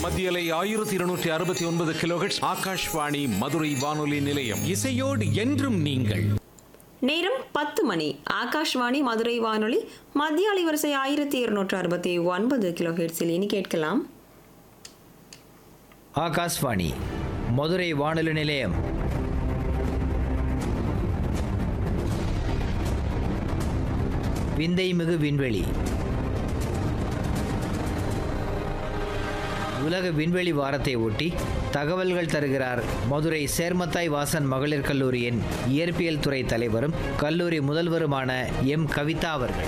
மத்தியலை ஆயிரத்தி இருநூற்றி அறுபத்தி ஒன்பது கிலோஹெட்ஸ் ஆகாஷ்வாணி மதுரை வானொலி நிலையம் இசையோடு என்றும் நீங்கள் நேரம் பத்து மணி ஆகாஷ்வாணி மதுரை வானொலி மத்திய அலைவரிசை ஆயிரத்தி இருநூற்று அறுபத்தி ஒன்பது கிலோ ஹெர்ட்ஸில் இனி கேட்கலாம் ஆகாஷ்வாணி மதுரை வானொலி நிலையம் விந்தை மிகு விண்வெளி உலக விண்வெளி வாரத்தை ஒட்டி தகவல்கள் தருகிறார் மதுரை சேர்மத்தாய் வாசன் மகளிர் கல்லூரியின் இயற்பியல் துறை தலைவரும் கல்லூரி முதல்வருமான எம் கவிதா அவர்கள்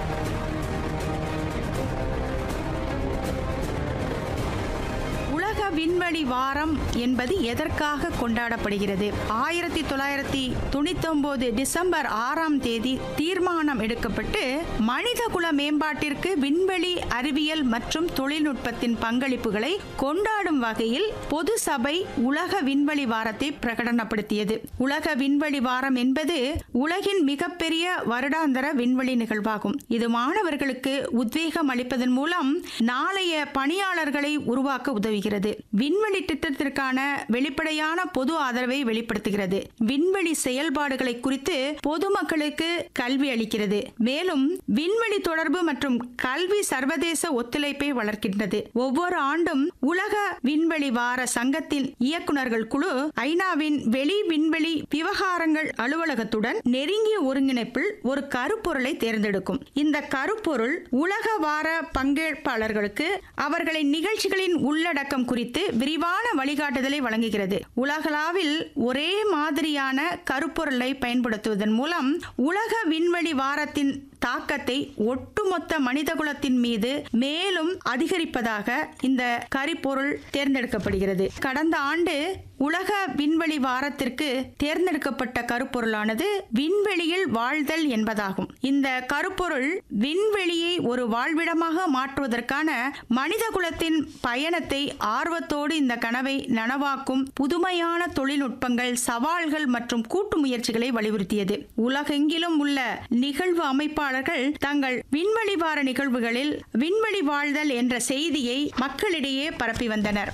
உலக விண்வெளி வாரம் என்பது எதற்காக கொண்டாடப்படுகிறது ஆயிரத்தி தொள்ளாயிரத்தி தொண்ணூத்தொன்பது டிசம்பர் ஆறாம் தேதி தீர்மானம் எடுக்கப்பட்டு மனிதகுல மேம்பாட்டிற்கு விண்வெளி அறிவியல் மற்றும் தொழில்நுட்பத்தின் பங்களிப்புகளை கொண்டாடும் வகையில் பொது சபை உலக விண்வெளி வாரத்தை பிரகடனப்படுத்தியது உலக விண்வெளி வாரம் என்பது உலகின் மிகப்பெரிய வருடாந்திர விண்வெளி நிகழ்வாகும் இது மாணவர்களுக்கு உத்வேகம் அளிப்பதன் மூலம் நாளைய பணியாளர்களை உருவாக்க உதவுகிறது விண்வெளி திட்டத்திற்கான வெளிப்படையான பொது ஆதரவை வெளிப்படுத்துகிறது விண்வெளி செயல்பாடுகளை குறித்து பொதுமக்களுக்கு கல்வி அளிக்கிறது மேலும் விண்வெளி தொடர்பு மற்றும் கல்வி சர்வதேச ஒத்துழைப்பை வளர்க்கின்றது ஒவ்வொரு ஆண்டும் உலக விண்வெளி வார சங்கத்தின் இயக்குனர்கள் குழு ஐநாவின் வெளி விண்வெளி விவகாரங்கள் அலுவலகத்துடன் நெருங்கிய ஒருங்கிணைப்பில் ஒரு கருப்பொருளை தேர்ந்தெடுக்கும் இந்த கருப்பொருள் உலக வார பங்கேற்பாளர்களுக்கு அவர்களின் நிகழ்ச்சிகளின் உள்ளடக்கம் குறித்து விரிவான வழிகாட்டுதலை வழங்குகிறது உலகளாவில் ஒரே மாதிரியான கருப்பொருளை பயன்படுத்துவதன் மூலம் உலக விண்வெளி வாரத்தின் தாக்கத்தை ஒட்டுமொத்த மனிதகுலத்தின் மீது மேலும் அதிகரிப்பதாக இந்த கரிப்பொருள் தேர்ந்தெடுக்கப்படுகிறது கடந்த ஆண்டு உலக விண்வெளி வாரத்திற்கு தேர்ந்தெடுக்கப்பட்ட கருப்பொருளானது விண்வெளியில் வாழ்தல் என்பதாகும் இந்த கருப்பொருள் விண்வெளியை ஒரு வாழ்விடமாக மாற்றுவதற்கான மனிதகுலத்தின் பயணத்தை ஆர்வத்தோடு இந்த கனவை நனவாக்கும் புதுமையான தொழில்நுட்பங்கள் சவால்கள் மற்றும் கூட்டு முயற்சிகளை வலியுறுத்தியது உலகெங்கிலும் உள்ள நிகழ்வு அமைப்பாளர்கள் தங்கள் விண்வெளி வார நிகழ்வுகளில் விண்வெளி வாழ்தல் என்ற செய்தியை மக்களிடையே பரப்பி வந்தனர்